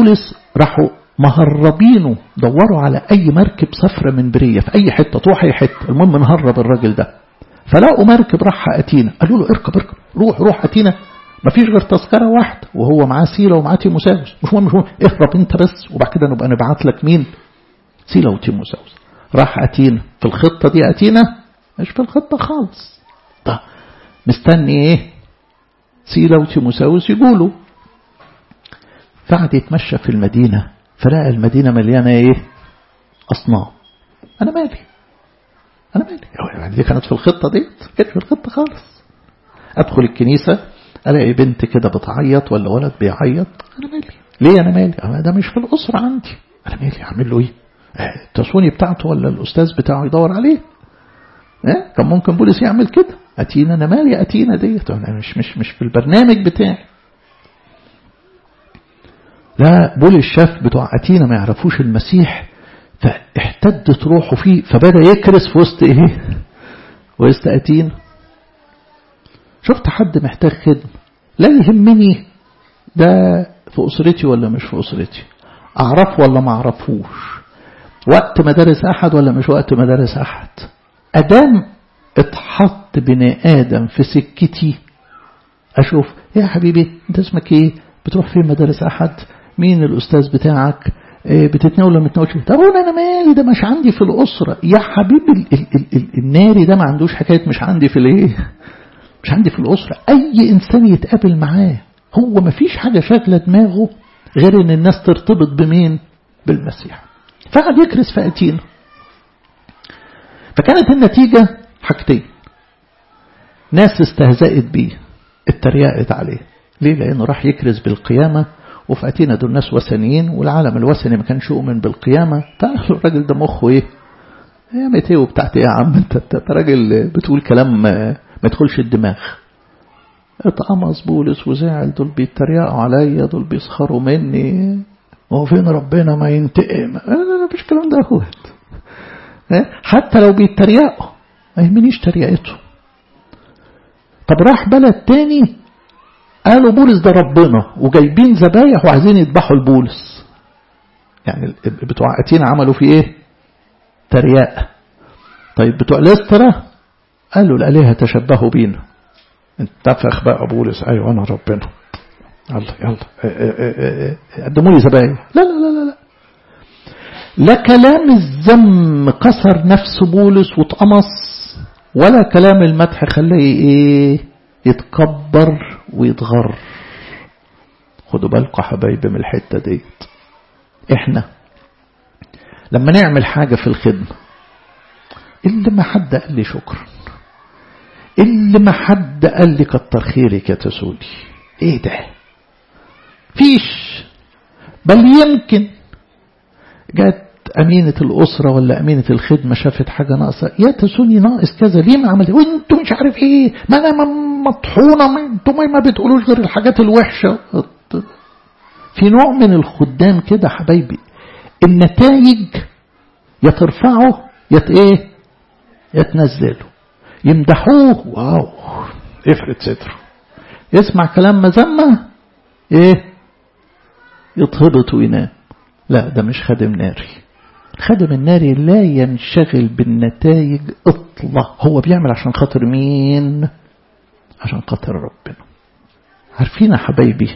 راحوا مهربينه دوروا على أي مركب سفرة من برية في أي حتة تروح أي حتة المهم نهرب الراجل ده فلاقوا مركب راح أتينا قالوا له اركب اركب روح روح أتينا مفيش غير تذكرة واحدة وهو معاه سيلة ومعاه تيموساوس مش مهم مش مهم اهرب انت بس وبعد كده نبقى نبعت لك مين سيلة وتيموساوس راح أتينا في الخطة دي أتينا مش في الخطة خالص طب مستني ايه سيلة وتيموساوس يقولوا فقعد يتمشى في المدينة فلقى المدينة مليانة ايه أصنام أنا مالي أنا مالي يعني دي كانت في الخطة دي كانت في الخطة خالص أدخل الكنيسة ألاقي بنت كده بتعيط ولا ولد بيعيط أنا مالي ليه أنا مالي أنا ده مش في الأسرة عندي أنا مالي أعمل له إيه التسوني بتاعته ولا الأستاذ بتاعه يدور عليه إيه؟ كان ممكن بولس يعمل كده أتينا أنا مالي أتينا ديت أنا مش مش مش في البرنامج بتاعي لا بولس شاف بتوع أتينا ما يعرفوش المسيح فاحتدت روحه فيه فبدأ يكرس في وسط إيه وسط أتينا شفت حد محتاج خدمة لا يهمني ده في أسرتي ولا مش في أسرتي أعرفه ولا ما أعرفوش وقت مدارس أحد ولا مش وقت مدارس أحد أدام اتحط بني آدم في سكتي أشوف يا حبيبي أنت اسمك إيه بتروح فين مدارس أحد مين الأستاذ بتاعك بتتناول ولا متناولش طب انا مالي ده مش عندي في الأسرة يا حبيبي ال ال ال ال الناري ده ما عندوش حكاية مش عندي في الايه مش عندي في الأسرة أي إنسان يتقابل معاه هو ما فيش حاجة شاغلة دماغه غير إن الناس ترتبط بمين بالمسيح فقعد يكرس في أتينا فكانت النتيجة حاجتين ناس استهزأت بيه اتريقت عليه ليه لأنه راح يكرز بالقيامة وفي أتينا دول ناس وثنيين والعالم الوثني ما كانش يؤمن بالقيامة فقالوا الراجل ده مخه ايه يا متى وبتاعت ايه يا عم انت انت راجل بتقول كلام ما يدخلش الدماغ اتقمص بولس وزعل دول بيتريقوا عليا دول بيسخروا مني هو فين ربنا ما ينتقم لا لا مفيش الكلام ده اخوات حتى لو بيتريقوا ما يهمنيش تريقته طب راح بلد تاني قالوا بولس ده ربنا وجايبين ذبايح وعايزين يذبحوا لبولس يعني بتوع اتينا عملوا في ايه ترياق طيب بتوع ليسترا قالوا الالهه تشبهوا بينا انتفخ بقى بولس ايوه انا ربنا يلا يلا قدموا لي ذبايح لا لا لا لا لا كلام الذم كسر نفس بولس واتقمص ولا كلام المدح خلاه ايه يتكبر ويتغر خدوا بالكم حبايبي من الحته ديت احنا لما نعمل حاجه في الخدمه اللي ما حد قال لي شكرا اللي ما حد قال لي كتر خيرك يا تسولي ايه ده فيش بل يمكن جت أمينة الأسرة ولا أمينة الخدمة شافت حاجة ناقصة يا تسوني ناقص كذا ليه ما عملت وانتوا مش عارف ايه ما انا مطحونة انتوا ما بتقولوش غير الحاجات الوحشة في نوع من الخدام كده حبايبي النتائج يا ترفعه يا ايه يا تنزله يمدحوه واو افرد صدره يسمع كلام مذمة ايه يتهبط وينام لا ده مش خادم ناري الخادم الناري لا ينشغل بالنتائج اطلاق هو بيعمل عشان خاطر مين عشان خاطر ربنا عارفين يا حبايبي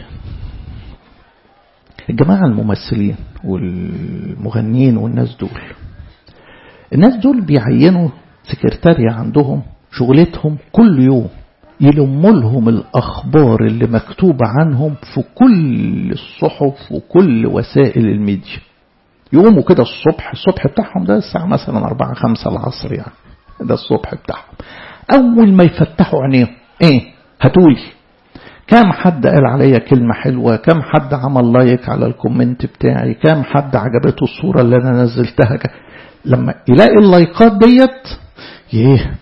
الجماعة الممثلين والمغنيين والناس دول الناس دول بيعينوا سكرتارية عندهم شغلتهم كل يوم يلموا لهم الأخبار اللي مكتوبة عنهم في كل الصحف وكل وسائل الميديا يقوموا كده الصبح الصبح بتاعهم ده الساعة مثلا أربعة خمسة العصر يعني ده الصبح بتاعهم أول ما يفتحوا عينيهم إيه هتقولي كم حد قال عليا كلمة حلوة كم حد عمل لايك على الكومنت بتاعي كم حد عجبته الصورة اللي أنا نزلتها لما يلاقي اللايكات ديت يه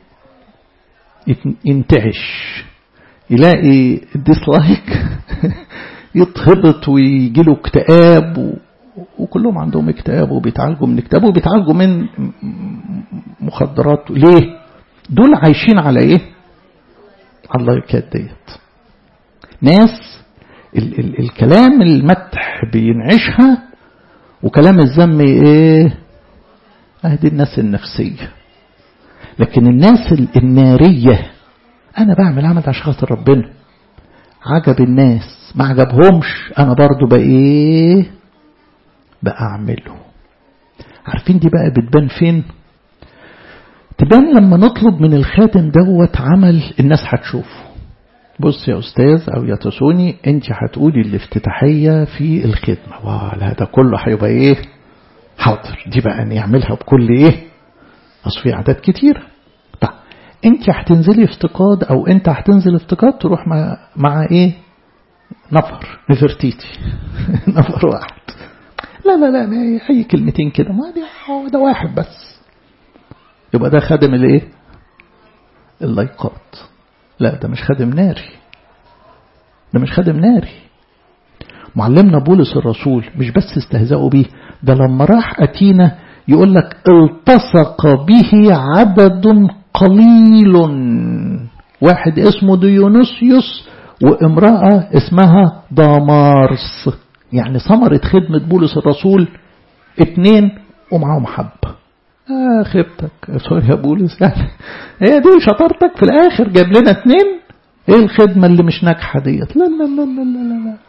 ينتعش يلاقي الديسلايك يتهبط ويجي له اكتئاب و... وكلهم عندهم اكتئاب وبيتعالجوا من اكتئاب وبيتعالجوا من مخدرات ليه دول عايشين على ايه على اللايكات ديت ناس ال ال الكلام المدح بينعشها وكلام الذم ايه اهدي الناس النفسية لكن الناس النارية انا بعمل عمل عشان خاطر ربنا عجب الناس ما عجبهمش انا برضو بقى ايه بعمله عارفين دي بقى بتبان فين تبان لما نطلب من الخادم دوت عمل الناس هتشوفه بص يا أستاذ أو يا تسوني أنت هتقولي الافتتاحية في الخدمة ولا ده كله هيبقى إيه حاضر دي بقى نعملها بكل إيه أصل في أعداد كتير طيب أنت هتنزلي افتقاد أو أنت هتنزل افتقاد تروح مع, مع إيه نفر نفرتيتي نفر واحد لا لا لا أي كلمتين كده ما دي ده واحد بس يبقى ده خادم الايه اللايقات لا ده مش خادم ناري ده مش خادم ناري معلمنا بولس الرسول مش بس استهزأوا بيه ده لما راح أتينا يقول لك التصق به عدد قليل واحد اسمه ديونيسيوس وامرأة اسمها دامارس يعني ثمرة خدمة بولس الرسول اتنين ومعاهم حبة آه خبتك سوري يا بولس يعني هي دي شطارتك في الآخر جاب لنا اتنين ايه الخدمة اللي مش ناجحة ديت لا لا لا لا لا لا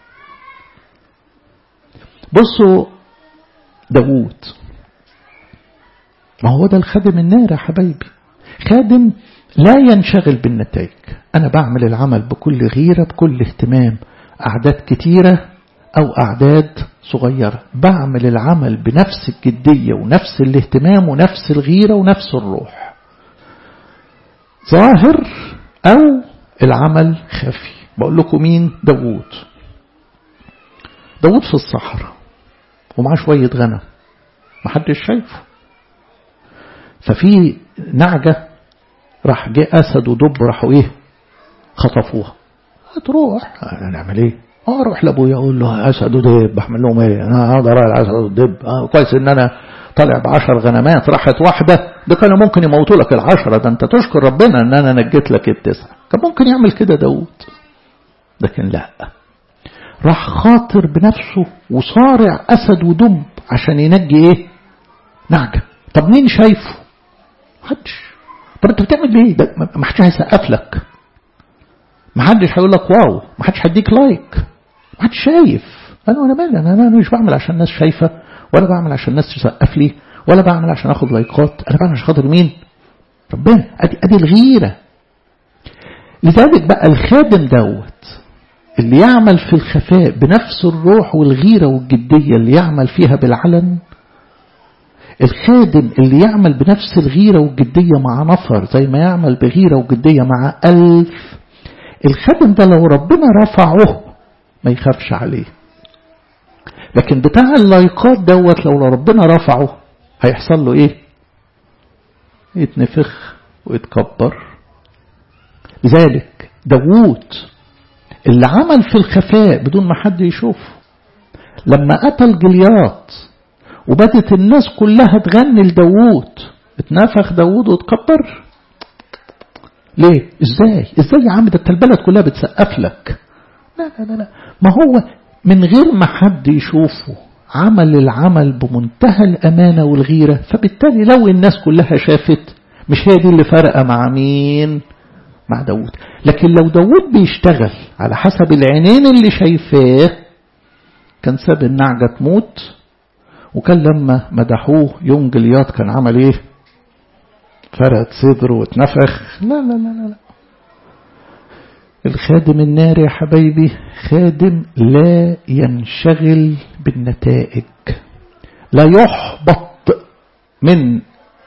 بصوا داوود ما هو ده الخادم النار يا حبايبي خادم لا ينشغل بالنتائج أنا بعمل العمل بكل غيرة بكل اهتمام أعداد كتيرة أو أعداد صغيرة بعمل العمل بنفس الجدية ونفس الاهتمام ونفس الغيرة ونفس الروح ظاهر أو العمل خفي بقول لكم مين داوود داوود في الصحراء ومعاه شوية غنم محدش شايفه ففي نعجة راح جه أسد ودب راحوا إيه خطفوها هتروح هنعمل إيه اروح لابويا اقول له اسد ودب احمل لهم ايه انا اقدر على الاسد والدب آه كويس ان انا طالع بعشر غنمات راحت واحده ده كانوا ممكن يموتوا لك العشره ده انت تشكر ربنا ان انا نجيت لك التسعه كان ممكن يعمل كده داود لكن لا راح خاطر بنفسه وصارع اسد ودب عشان ينجي ايه نعجه طب مين شايفه محدش طب انت بتعمل ايه ده ما حدش هيسقف لك ما حدش هيقول لك واو ما حدش هيديك لايك ما حدش شايف انا انا مالي انا انا مش بعمل عشان الناس شايفه ولا بعمل عشان الناس تسقف لي ولا بعمل عشان اخد لايكات انا بعمل عشان خاطر مين ربنا ادي ادي الغيره لذلك بقى الخادم دوت اللي يعمل في الخفاء بنفس الروح والغيره والجديه اللي يعمل فيها بالعلن الخادم اللي يعمل بنفس الغيره والجديه مع نفر زي ما يعمل بغيره وجديه مع ألف الخادم ده لو ربنا رفعه ما يخافش عليه لكن بتاع اللايقات دوت لو ربنا رفعه هيحصل له ايه يتنفخ ويتكبر لذلك داوود اللي عمل في الخفاء بدون ما حد يشوفه لما قتل جلياط وبدت الناس كلها تغني لداوود اتنفخ داوود واتكبر ليه ازاي ازاي يا عم ده البلد كلها بتسقف لك لا لا لا لا ما هو من غير ما حد يشوفه عمل العمل بمنتهى الأمانة والغيرة فبالتالي لو الناس كلها شافت مش هي دي اللي فرقة مع مين مع داود لكن لو داود بيشتغل على حسب العينين اللي شايفاه كان ساب النعجة تموت وكان لما مدحوه يوم جليات كان عمل ايه فرقت صدره واتنفخ لا لا لا لا الخادم النار يا حبايبي خادم لا ينشغل بالنتائج لا يحبط من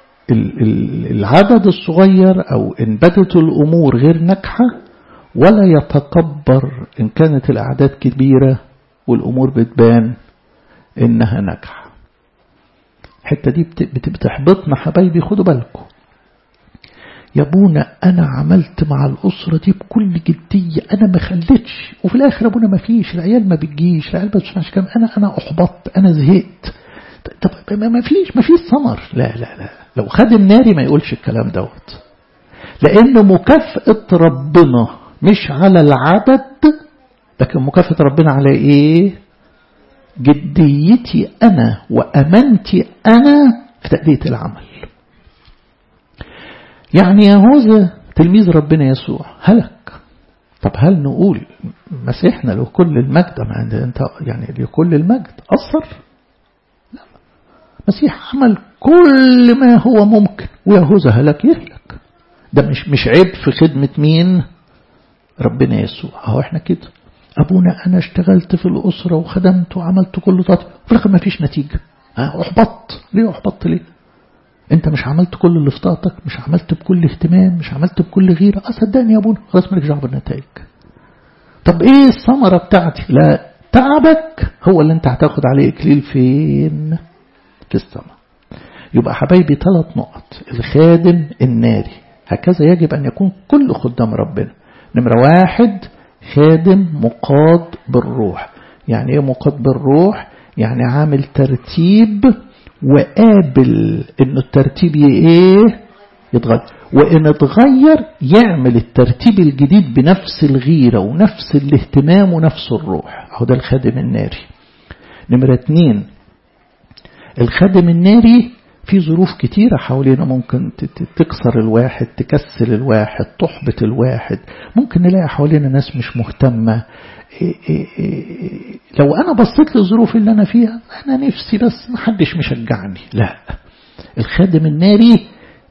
العدد الصغير أو إن بدت الأمور غير ناجحة ولا يتكبر إن كانت الأعداد كبيرة والأمور بتبان إنها ناجحة الحتة دي بتحبطنا حبايبي خدوا بالكم يا ابونا انا عملت مع الاسره دي بكل جديه انا ما خليتش وفي الاخر ابونا ما فيش العيال ما بتجيش العيال ما بتسمعش كلام انا انا احبطت انا زهقت طب ما فيش ما فيش ثمر لا لا لا لو خد الناري ما يقولش الكلام دوت لان مكافاه ربنا مش على العدد لكن مكافأة ربنا على ايه جديتي انا وامانتي انا في تأدية العمل يعني يهوذا تلميذ ربنا يسوع هلك طب هل نقول مسيحنا له كل المجد ما انت يعني لكل المجد أثر لا مسيح عمل كل ما هو ممكن ويهوذا هلك يهلك ده مش مش عيب في خدمة مين ربنا يسوع اهو احنا كده ابونا انا اشتغلت في الاسرة وخدمت وعملت كل ده في الاخر ما فيش نتيجة احبطت ليه احبطت ليه انت مش عملت كل اللي في طاقتك مش عملت بكل اهتمام مش عملت بكل غيرة اه صدقني يا ابونا خلاص مالكش دعوه بالنتائج طب ايه الثمرة بتاعتي لا تعبك هو اللي انت هتاخد عليه اكليل فين في السماء يبقى حبايبي ثلاث نقط الخادم الناري هكذا يجب ان يكون كل خدام ربنا نمرة واحد خادم مقاد بالروح يعني ايه مقاد بالروح يعني عامل ترتيب وقابل انه الترتيب ايه يتغير وان اتغير يعمل الترتيب الجديد بنفس الغيرة ونفس الاهتمام ونفس الروح هو ده الخادم الناري نمرة اتنين الخادم الناري في ظروف كتيرة حوالينا ممكن تكسر الواحد تكسل الواحد تحبط الواحد ممكن نلاقي حوالينا ناس مش مهتمة إيه إيه إيه لو أنا بصيت للظروف اللي أنا فيها أنا نفسي بس محدش مشجعني لا الخادم الناري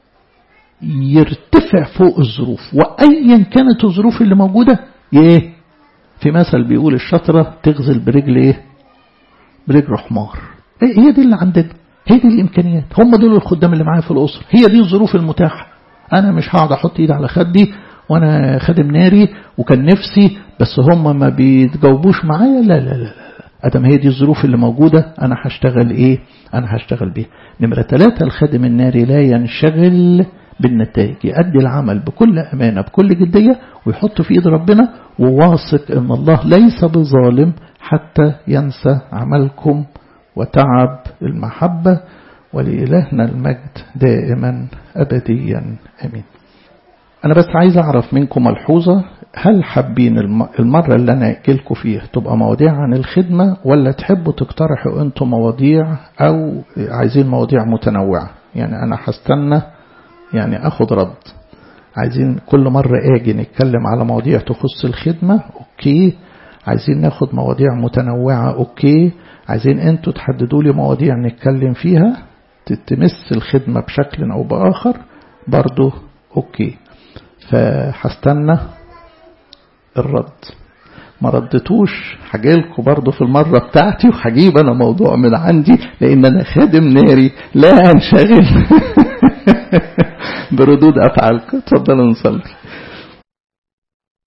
يرتفع فوق الظروف وأيا كانت الظروف اللي موجودة ايه في مثل بيقول الشطرة تغزل برجل ايه برجل حمار هي دي اللي عندنا هي دي الإمكانيات هم دول الخدام اللي معايا في الأسرة هي دي الظروف المتاحة أنا مش هقعد أحط إيدي على خدي وأنا خادم ناري وكان نفسي بس هم ما بيتجاوبوش معايا لا لا لا أدم هي دي الظروف اللي موجودة أنا هشتغل إيه أنا هشتغل بيها نمرة ثلاثة الخادم الناري لا ينشغل بالنتائج يؤدي العمل بكل أمانة بكل جدية ويحط في إيد ربنا وواثق أن الله ليس بظالم حتى ينسى عملكم وتعب المحبة ولإلهنا المجد دائما أبديا أمين أنا بس عايز أعرف منكم ملحوظة هل حابين المرة اللي أنا أكلكم فيها تبقى مواضيع عن الخدمة ولا تحبوا تقترحوا أنتم مواضيع أو عايزين مواضيع متنوعة يعني أنا هستنى يعني أخد رد عايزين كل مرة أجي نتكلم على مواضيع تخص الخدمة أوكي عايزين ناخد مواضيع متنوعة أوكي عايزين أنتوا تحددوا لي مواضيع نتكلم فيها تمس الخدمة بشكل أو بآخر برضو أوكي فهستنى الرد ما ردتوش هجيلكوا برضه في المرة بتاعتي وهجيب أنا موضوع من عندي لأن أنا خادم ناري لا أنشغل بردود أفعالكم اتفضلوا نصلي